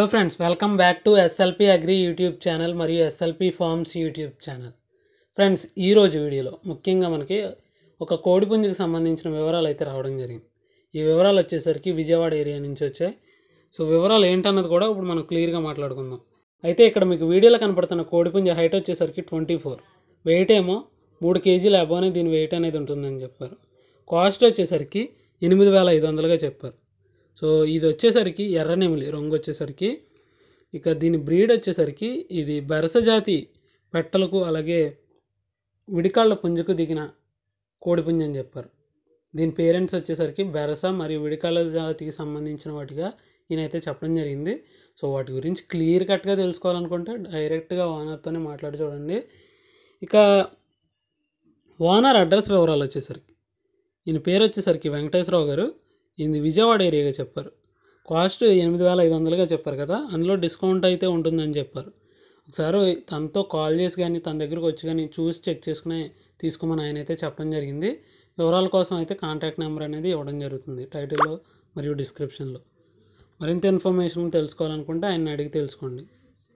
friends welcome back to SLP agri YouTube channel మరియు SLP farms YouTube channel friends ఈరోజు వీడియోలో ముఖ్యంగా మనకి ఒక కోడిపుంజుకి సంబంధించిన వివరాలు అయితే రావడం జరిగింది ఈ వివరాలు వచ్చేసరికి విజయవాడ ఏరియా నుంచి వచ్చాయి సో వివరాలు ఏంటన్నది కూడా ఇప్పుడు మనం క్లియర్గా మాట్లాడుకుందాం అయితే ఇక్కడ మీకు వీడియోలో కనపడుతున్న కోడిపుంజ హైట్ వచ్చేసరికి ట్వంటీ ఫోర్ వెయిట్ ఏమో మూడు కేజీల అబోనే దీని వెయిట్ అనేది ఉంటుందని చెప్పారు కాస్ట్ వచ్చేసరికి ఎనిమిది వేల ఐదు వందలుగా చెప్పారు సో ఇది వచ్చేసరికి ఎర్రనెమిలి రంగు వచ్చేసరికి ఇక దీని బ్రీడ్ వచ్చేసరికి ఇది బెరస జాతి పెట్టలకు అలాగే విడికాళ్ళ పుంజుకు దిగిన కోడిపుంజు అని చెప్పారు దీని పేరెంట్స్ వచ్చేసరికి బెరస మరియు విడికాళ్ళ జాతికి సంబంధించిన వాటిగా ఈయనైతే చెప్పడం జరిగింది సో వాటి గురించి క్లియర్ కట్గా తెలుసుకోవాలనుకుంటే డైరెక్ట్గా ఓనర్తోనే మాట్లాడి చూడండి ఇక ఓనర్ అడ్రస్ వివరాలు వచ్చేసరికి ఈయన పేరు వచ్చేసరికి వెంకటేశ్వరరావు గారు ఇది విజయవాడ ఏరియాగా చెప్పారు కాస్ట్ ఎనిమిది వేల ఐదు వందలుగా చెప్పారు కదా అందులో డిస్కౌంట్ అయితే ఉంటుందని చెప్పారు ఒకసారి తనతో కాల్ చేసి కానీ తన దగ్గరకు వచ్చి కానీ చూసి చెక్ చేసుకుని తీసుకోమని ఆయన అయితే చెప్పడం జరిగింది వివరాల కోసం అయితే కాంటాక్ట్ నెంబర్ అనేది ఇవ్వడం జరుగుతుంది టైటిల్లో మరియు డిస్క్రిప్షన్లో మరింత ఇన్ఫర్మేషన్ తెలుసుకోవాలనుకుంటే ఆయన అడిగి తెలుసుకోండి